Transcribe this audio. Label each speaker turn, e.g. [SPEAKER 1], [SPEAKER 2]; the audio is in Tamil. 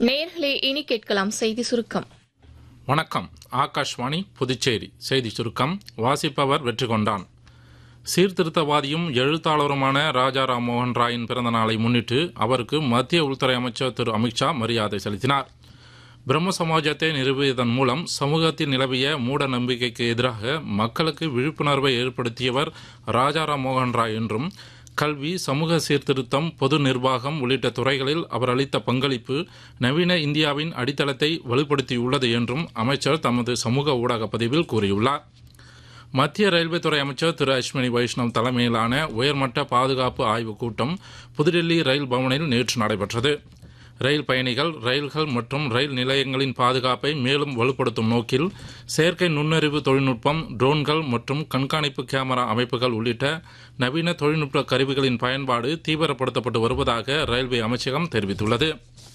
[SPEAKER 1] நேயர்களே இனி கேட்கலாம் செய்தி சுருக்கம்
[SPEAKER 2] வணக்கம் ஆகாஷ்வாணி புதுச்சேரி செய்தி சுருக்கம் வாசிப்பவர் வெற்றி கொண்டான் சீர்திருத்தவாதியும் எழுத்தாளருமான ராஜா ராம் மோகன் ராயின் பிறந்த நாளை முன்னிட்டு அவருக்கு மத்திய உள்துறை அமைச்சர் திரு அமித்ஷா மரியாதை செலுத்தினார் பிரம்ம சமாஜத்தை நிறுவியதன் மூலம் சமூகத்தில் நிலவிய மூட நம்பிக்கைக்கு எதிராக மக்களுக்கு விழிப்புணர்வை ஏற்படுத்தியவர் ராஜாராம் மோகன் ராய் என்றும் கல்வி சமூக சீர்திருத்தம் பொது நிர்வாகம் உள்ளிட்ட துறைகளில் அவர் அளித்த பங்களிப்பு நவீன இந்தியாவின் அடித்தளத்தை வலுப்படுத்தியுள்ளது என்றும் அமைச்சர் தமது சமூக ஊடக பதிவில் கூறியுள்ளார் மத்திய ரயில்வே துறை அமைச்சர் திரு அஸ்வினி வைஷ்ணவ் தலைமையிலான உயர்மட்ட பாதுகாப்பு ஆய்வுக் கூட்டம் புதுடெல்லி ரயில் பவனில் நேற்று நடைபெற்றது ரயில் பயணிகள் ரயில்கள் மற்றும் ரயில் நிலையங்களின் பாதுகாப்பை மேலும் வலுப்படுத்தும் நோக்கில் செயற்கை நுண்ணறிவு தொழில்நுட்பம் ட்ரோன்கள் மற்றும் கண்காணிப்பு கேமரா அமைப்புகள் உள்ளிட்ட நவீன தொழில்நுட்ப கருவிகளின் பயன்பாடு தீவிரப்படுத்தப்பட்டு வருவதாக ரயில்வே அமைச்சகம் தெரிவித்துள்ளது